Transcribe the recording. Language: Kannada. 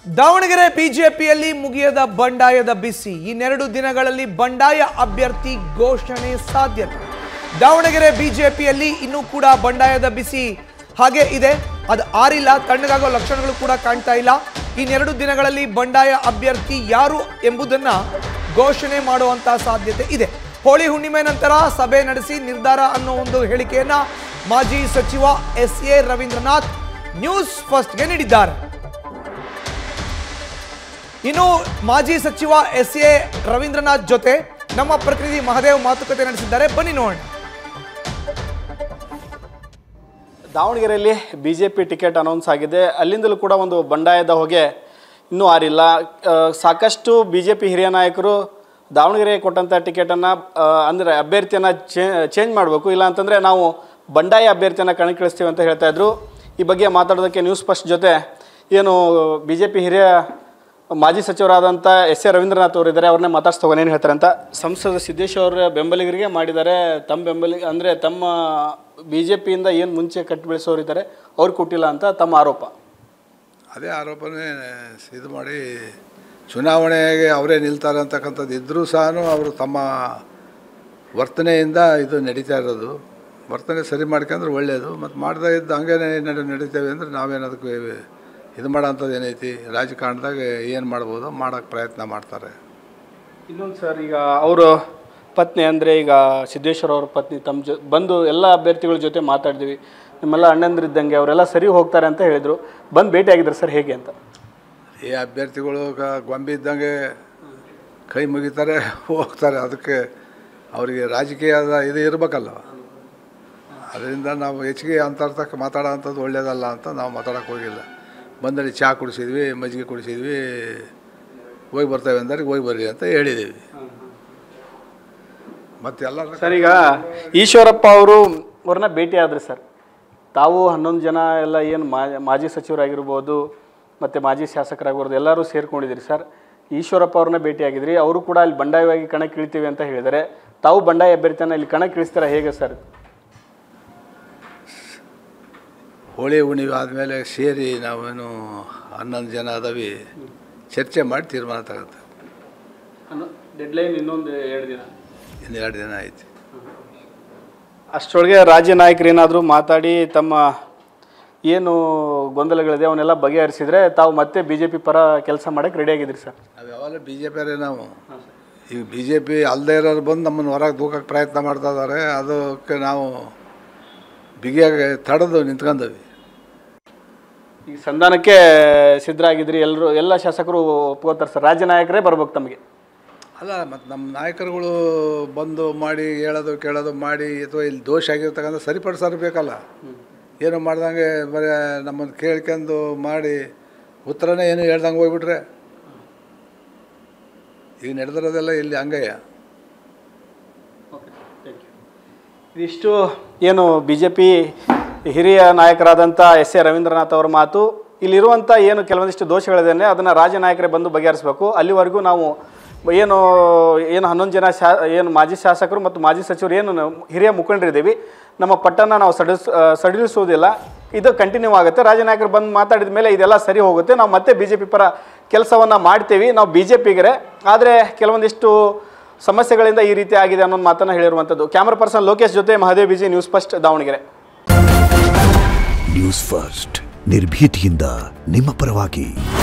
ದಾವಣಗೆರೆ ಬಿಜೆಪಿಯಲ್ಲಿ ಮುಗಿಯದ ಬಂಡಾಯದ ಬಿಸಿ ಇನ್ನೆರಡು ದಿನಗಳಲ್ಲಿ ಬಂಡಾಯ ಅಭ್ಯರ್ಥಿ ಘೋಷಣೆ ಸಾಧ್ಯತೆ ದಾವಣಗೆರೆ ಬಿಜೆಪಿಯಲ್ಲಿ ಇನ್ನೂ ಕೂಡ ಬಂಡಾಯದ ಬಿಸಿ ಹಾಗೆ ಇದೆ ಅದು ಆರಿಲ್ಲ ತಣ್ಣಗಾಗೋ ಲಕ್ಷಣಗಳು ಕೂಡ ಕಾಣ್ತಾ ಇಲ್ಲ ಇನ್ನೆರಡು ದಿನಗಳಲ್ಲಿ ಬಂಡಾಯ ಅಭ್ಯರ್ಥಿ ಯಾರು ಎಂಬುದನ್ನ ಘೋಷಣೆ ಮಾಡುವಂತ ಸಾಧ್ಯತೆ ಇದೆ ಹೋಳಿ ಹುಣ್ಣಿಮೆ ನಂತರ ಸಭೆ ನಡೆಸಿ ನಿರ್ಧಾರ ಅನ್ನೋ ಒಂದು ಹೇಳಿಕೆಯನ್ನ ಮಾಜಿ ಸಚಿವ ಎಸ್ ಎ ರವೀಂದ್ರನಾಥ್ ನ್ಯೂಸ್ ಫಸ್ಟ್ಗೆ ನೀಡಿದ್ದಾರೆ ಇನ್ನು ಮಾಜಿ ಸಚಿವ ಎಸ್ ಎ ರವೀಂದ್ರನಾಥ್ ಜೊತೆ ನಮ್ಮ ಪ್ರತಿನಿಧಿ ಮಹದೇವ್ ಮಾತುಕತೆ ನಡೆಸಿದ್ದಾರೆ ಬನ್ನಿ ನೋಡೋಣ ದಾವಣಗೆರೆಯಲ್ಲಿ B J P ticket announce ಆಗಿದೆ ಅಲ್ಲಿಂದಲೂ ಕೂಡ ಒಂದು ಬಂಡಾಯದ ಹೊಗೆ ಇನ್ನೂ ಆರಿಲ್ಲ ಆ, ಸಾಕಷ್ಟು ಬಿ ಜೆ ಪಿ ಹಿರಿಯ ನಾಯಕರು ದಾವಣಗೆರೆಗೆ ಕೊಟ್ಟಂಥ ಟಿಕೆಟನ್ನು ಅಂದರೆ ಅಭ್ಯರ್ಥಿಯನ್ನು ಚೇಂಜ್ ಮಾಡಬೇಕು ಇಲ್ಲ ಅಂತಂದರೆ ನಾವು ಬಂಡಾಯ ಅಭ್ಯರ್ಥಿಯನ್ನು ಕಣಕ್ಕಿಳಿಸ್ತೀವಿ ಅಂತ ಹೇಳ್ತಾ ಇದ್ರು ಈ ಬಗ್ಗೆ ಮಾತಾಡೋದಕ್ಕೆ ನ್ಯೂಸ್ ಫಸ್ಟ್ ಜೊತೆ ಏನು ಬಿ ಜೆ ಪಿ ಹಿರಿಯ ಮಾಜಿ ಸಚಿವರಾದಂಥ ಎಸ್ ಎ ರವೀಂದ್ರನಾಥ್ ಅವರು ಇದ್ದಾರೆ ಅವ್ರನ್ನೇ ಮಾತಾಡ್ಸ್ತಾ ಏನು ಹೇಳ್ತಾರೆ ಅಂತ ಸಂಸದ ಸಿದ್ದೇಶ್ ಅವರ ಬೆಂಬಲಿಗರಿಗೆ ಮಾಡಿದ್ದಾರೆ ತಮ್ಮ ಬೆಂಬಲಿಗ ಅಂದರೆ ತಮ್ಮ ಬಿ ಜೆ ಪಿಯಿಂದ ಏನು ಮುಂಚೆ ಕಟ್ಟಿ ಬೆಳೆಸೋರು ಇದ್ದಾರೆ ಅವ್ರು ಕೊಟ್ಟಿಲ್ಲ ಅಂತ ತಮ್ಮ ಆರೋಪ ಅದೇ ಆರೋಪನೇ ಇದು ಮಾಡಿ ಚುನಾವಣೆಗೆ ಅವರೇ ನಿಲ್ತಾರೆ ಅಂತಕ್ಕಂಥದ್ದು ಇದ್ದರೂ ಸಹ ಅವರು ತಮ್ಮ ವರ್ತನೆಯಿಂದ ಇದು ನಡೀತಾ ಇರೋದು ವರ್ತನೆ ಸರಿ ಮಾಡ್ಕೊಂಡ್ರೆ ಒಳ್ಳೆಯದು ಮತ್ತು ಮಾಡದೇ ಇದ್ದು ಹಂಗೇ ನಡೆ ನಡೀತೇವೆ ಅಂದರೆ ನಾವೇನು ಅದಕ್ಕೆ ಇದು ಮಾಡೋಂಥದ್ದು ಏನೈತಿ ರಾಜಕಾರಣದಾಗ ಏನು ಮಾಡ್ಬೋದು ಮಾಡೋಕ್ಕೆ ಪ್ರಯತ್ನ ಮಾಡ್ತಾರೆ ಇನ್ನೊಂದು ಸರ್ ಈಗ ಅವರು ಪತ್ನಿ ಅಂದರೆ ಈಗ ಸಿದ್ದೇಶ್ವರ ಅವ್ರ ಪತ್ನಿ ತಮ್ಮ ಜೊ ಬಂದು ಎಲ್ಲ ಅಭ್ಯರ್ಥಿಗಳ ಜೊತೆ ಮಾತಾಡಿದ್ವಿ ನಿಮ್ಮೆಲ್ಲ ಅಣ್ಣಂದಿರಿದ್ದಂಗೆ ಅವರೆಲ್ಲ ಸರಿ ಹೋಗ್ತಾರೆ ಅಂತ ಹೇಳಿದರು ಬಂದು ಭೇಟಿ ಆಗಿದ್ರು ಸರ್ ಹೇಗೆ ಅಂತ ಈ ಅಭ್ಯರ್ಥಿಗಳು ಗ- ಗೊಂಬೆ ಇದ್ದಂಗೆ ಕೈ ಮುಗಿತಾರೆ ಹೋಗ್ತಾರೆ ಅದಕ್ಕೆ ಅವರಿಗೆ ರಾಜಕೀಯದ ಇದು ಇರಬೇಕಲ್ಲ ಅದರಿಂದ ನಾವು ಹೆಚ್ಚಿಗೆ ಅಂತರ್ತಕ್ಕ ಮಾತಾಡೋ ಅಂಥದ್ದು ಒಳ್ಳೆಯದಲ್ಲ ಅಂತ ನಾವು ಮಾತಾಡೋಕೆ ಹೋಗಿಲ್ಲ ಬಂದಲ್ಲಿ ಚಹಾ ಕುಡಿಸಿದ್ವಿ ಮಜ್ಜಿಗೆ ಕುಡಿಸಿದ್ವಿ ಹೋಗಿ ಬರ್ತೇವೆ ಅಂದರೆ ಹೋಗಿ ಬರ್ರಿ ಅಂತ ಹೇಳಿದ್ದೀವಿ ಮತ್ತು ಎಲ್ಲರ ಸರ್ ಈಗ ಈಶ್ವರಪ್ಪ ಅವರು ಅವ್ರನ್ನ ಭೇಟಿ ಆದ್ರಿ ಸರ್ ತಾವು ಹನ್ನೊಂದು ಜನ ಎಲ್ಲ ಏನು ಮಾಜಿ ಸಚಿವರಾಗಿರ್ಬೋದು ಮತ್ತು ಮಾಜಿ ಶಾಸಕರಾಗಿರ್ಬೋದು ಎಲ್ಲರೂ ಸೇರ್ಕೊಂಡಿದ್ದೀರಿ ಸರ್ ಈಶ್ವರಪ್ಪ ಅವ್ರನ್ನ ಭೇಟಿಯಾಗಿದ್ರಿ ಅವರು ಕೂಡ ಅಲ್ಲಿ ಬಂಡಾಯವಾಗಿ ಕಣಕ್ಕೆ ಇಳಿತೀವಿ ಅಂತ ಹೇಳಿದ್ದಾರೆ ತಾವು ಬಂಡಾಯ ಅಭ್ಯರ್ಥಿಯನ್ನು ಇಲ್ಲಿ ಕಣಕ್ಕೆ ಇಳಿಸ್ತಾರ ಹೇಗೆ ಸರ್ ಹೋಳಿ ಹುಣ್ಣಿಮೆ ಆದಮೇಲೆ ಸೇರಿ ನಾವೇನು ಹನ್ನೊಂದು ಜನ ಅದಾವಿ ಚರ್ಚೆ ಮಾಡಿ ತೀರ್ಮಾನ ತಗೋತೇವೆ ಡೆಡ್ಲೈನ್ ಇನ್ನೊಂದು ಎರಡು ದಿನ ಇನ್ನು ಎರಡು ದಿನ ಆಯ್ತು ಅಷ್ಟರೊಳಗೆ ರಾಜ್ಯ ನಾಯಕರು ಏನಾದರೂ ಮಾತಾಡಿ ತಮ್ಮ ಏನು ಗೊಂದಲಗಳಿದೆ ಅವನ್ನೆಲ್ಲ ಬಗೆಹರಿಸಿದ್ರೆ ತಾವು ಮತ್ತೆ ಬಿ ಜೆ ಪಿ ಪರ ಕೆಲಸ ಮಾಡೋಕ್ಕೆ ರೆಡಿಯಾಗಿದ್ದೀರಿ ಸರ್ ನಾವು ಯಾವಾಗಲೂ ಬಿ ಜೆ ಪಿಯವರೇ ನಾವು ಈಗ ಬಿ ಜೆ ಪಿ ಅಲ್ಲದೆ ಇರೋರು ಬಂದು ನಮ್ಮನ್ನು ಹೊರಗೆ ದೂಕಕ್ಕೆ ಪ್ರಯತ್ನ ಮಾಡ್ತಾ ಇದ್ದಾರೆ ಅದಕ್ಕೆ ನಾವು ಬಿಗಿಯಾಗಿ ತಡೆದು ನಿಂತ್ಕೊಂಡವಿ ಈಗ ಸಂಧಾನಕ್ಕೆ ಸಿದ್ಧರಾಗಿದ್ರಿ ಎಲ್ಲರೂ ಎಲ್ಲ ಶಾಸಕರು ಒಪ್ಕೋತಾರೆ ಸರ್ ರಾಜ್ಯ ನಾಯಕರೇ ಬರ್ಬೇಕು ತಮಗೆ ಅಲ್ಲ ಮತ್ತು ನಮ್ಮ ನಾಯಕರುಗಳು ಬಂದು ಮಾಡಿ ಹೇಳೋದು ಕೇಳೋದು ಮಾಡಿ ಅಥವಾ ಇಲ್ಲಿ ದೋಷ ಆಗಿರ್ತಕ್ಕಂಥ ಸರಿಪಡಿಸೋರು ಬೇಕಲ್ಲ ಏನು ಮಾಡ್ದಂಗೆ ಬರೀ ನಮ್ಮನ್ನು ಕೇಳ್ಕೊಂಡು ಮಾಡಿ ಉತ್ತರನೇ ಏನು ಹೇಳ್ದಂಗೆ ಹೋಗ್ಬಿಟ್ರೆ ಈಗ ನಡೆದಿರೋದೆಲ್ಲ ಇಲ್ಲಿ ಹಂಗಯ್ಯ ಇದಿಷ್ಟು ಏನು ಬಿ ಜೆ ಪಿ ಹಿರಿಯ ನಾಯಕರಾದಂಥ ಎಸ್ ಎ ರವೀಂದ್ರನಾಥ್ ಅವರ ಮಾತು ಇಲ್ಲಿರುವಂಥ ಏನು ಕೆಲವೊಂದಿಷ್ಟು ದೋಷಗಳಿದೆ ಅದನ್ನು ರಾಜ್ಯ ನಾಯಕರೇ ಬಂದು ಬಗೆಹರಿಸಬೇಕು ಅಲ್ಲಿವರೆಗೂ ನಾವು ಏನು ಏನು ಹನ್ನೊಂದು ಜನ ಶಾ ಏನು ಮಾಜಿ ಶಾಸಕರು ಮತ್ತು ಮಾಜಿ ಸಚಿವರು ಏನು ನಾವು ಹಿರಿಯ ಮುಖಂಡರಿದ್ದೀವಿ ನಮ್ಮ ಪಟ್ಟನ್ನು ನಾವು ಸಡಿಸ್ ಆ, ಸಡಿಲಿಸುವುದಿಲ್ಲ ಇದು ಕಂಟಿನ್ಯೂ ಆಗುತ್ತೆ ರಾಜ್ಯ ನಾಯಕರು ಬಂದು ಮಾತಾಡಿದ ಮೇಲೆ ಇದೆಲ್ಲ ಸರಿ ಹೋಗುತ್ತೆ ನಾವು ಮತ್ತೆ ಬಿ ಜೆ ಪಿ ಪರ ಕೆಲಸವನ್ನು ಮಾಡ್ತೀವಿ ನಾವು ಬಿ ಜೆ ಪಿಗರೆ ಆದರೆ ಕೆಲವೊಂದಿಷ್ಟು ಸಮಸ್ಯೆಗಳಿಂದ ಈ ರೀತಿ ಆಗಿದೆ ಅನ್ನೋ ಮಾತನ್ನು ಹೇಳಿರುವಂಥದ್ದು ಕ್ಯಾಮರಾ ಪರ್ಸನ್ ಲೋಕೇಶ್ ಜೊತೆ Mahadev B G news first Davanagere news first ನಿರ್ಭೀತಿಯಿಂದ ನಿಮ್ಮ ಪರವಾಗಿ